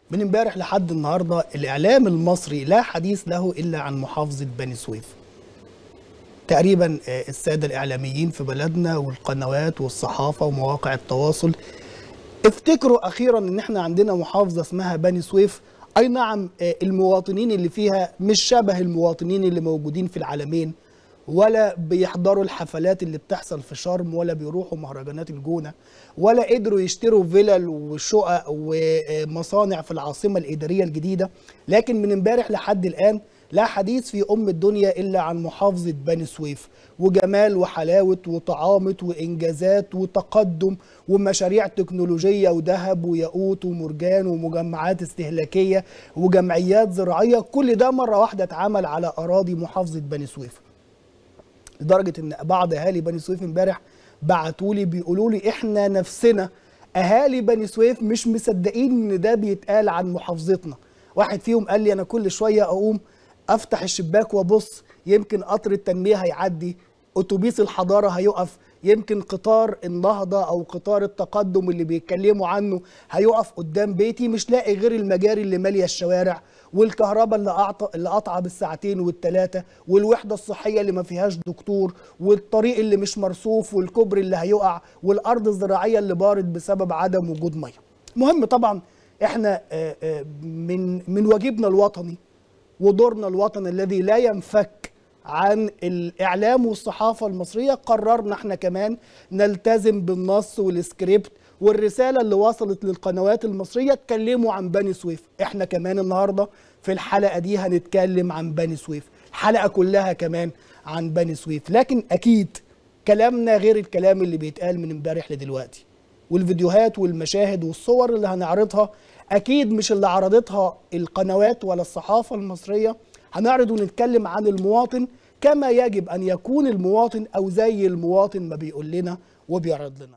من امبارح لحد النهارده الاعلام المصري لا حديث له الا عن محافظه بني سويف. تقريبا آه، الساده الاعلاميين في بلدنا والقنوات والصحافه ومواقع التواصل افتكروا اخيرا ان احنا عندنا محافظه اسمها بني سويف اي نعم آه، المواطنين اللي فيها مش شبه المواطنين اللي موجودين في العالمين ولا بيحضروا الحفلات اللي بتحصل في شرم ولا بيروحوا مهرجانات الجونه ولا قدروا يشتروا فيلل وشقق ومصانع في العاصمه الاداريه الجديده لكن من امبارح لحد الان لا حديث في ام الدنيا الا عن محافظه بني سويف وجمال وحلاوه وطعامه وانجازات وتقدم ومشاريع تكنولوجيه وذهب وياقوت ومرجان ومجمعات استهلاكيه وجمعيات زراعيه كل ده مره واحده اتعمل على اراضي محافظه بني سويف لدرجه ان بعض اهالي بني سويف امبارح بعتوا لي بيقولوا لي احنا نفسنا اهالي بني سويف مش مصدقين ان ده بيتقال عن محافظتنا واحد فيهم قال لي انا كل شويه اقوم افتح الشباك وابص يمكن قطر التنميه هيعدي اتوبيس الحضاره هيقف يمكن قطار النهضه او قطار التقدم اللي بيتكلموا عنه هيقف قدام بيتي مش لاقي غير المجاري اللي ماليه الشوارع والكهرباء اللي قاطعه اللي قاطعه بالساعتين والثلاثه والوحده الصحيه اللي ما فيهاش دكتور والطريق اللي مش مرصوف والكوبري اللي هيقع والارض الزراعيه اللي بارد بسبب عدم وجود ميه. مهم طبعا احنا آه، آه، من من واجبنا الوطني ودورنا الوطني الذي لا ينفك عن الاعلام والصحافه المصريه قررنا احنا كمان نلتزم بالنص والسكريبت والرساله اللي وصلت للقنوات المصريه اتكلموا عن بني سويف احنا كمان النهارده في الحلقه دي هنتكلم عن بني سويف الحلقه كلها كمان عن بني سويف لكن اكيد كلامنا غير الكلام اللي بيتقال من امبارح لدلوقتي والفيديوهات والمشاهد والصور اللي هنعرضها اكيد مش اللي عرضتها القنوات ولا الصحافه المصريه هنعرض ونتكلم عن المواطن كما يجب ان يكون المواطن او زي المواطن ما بيقول لنا وبيعرض لنا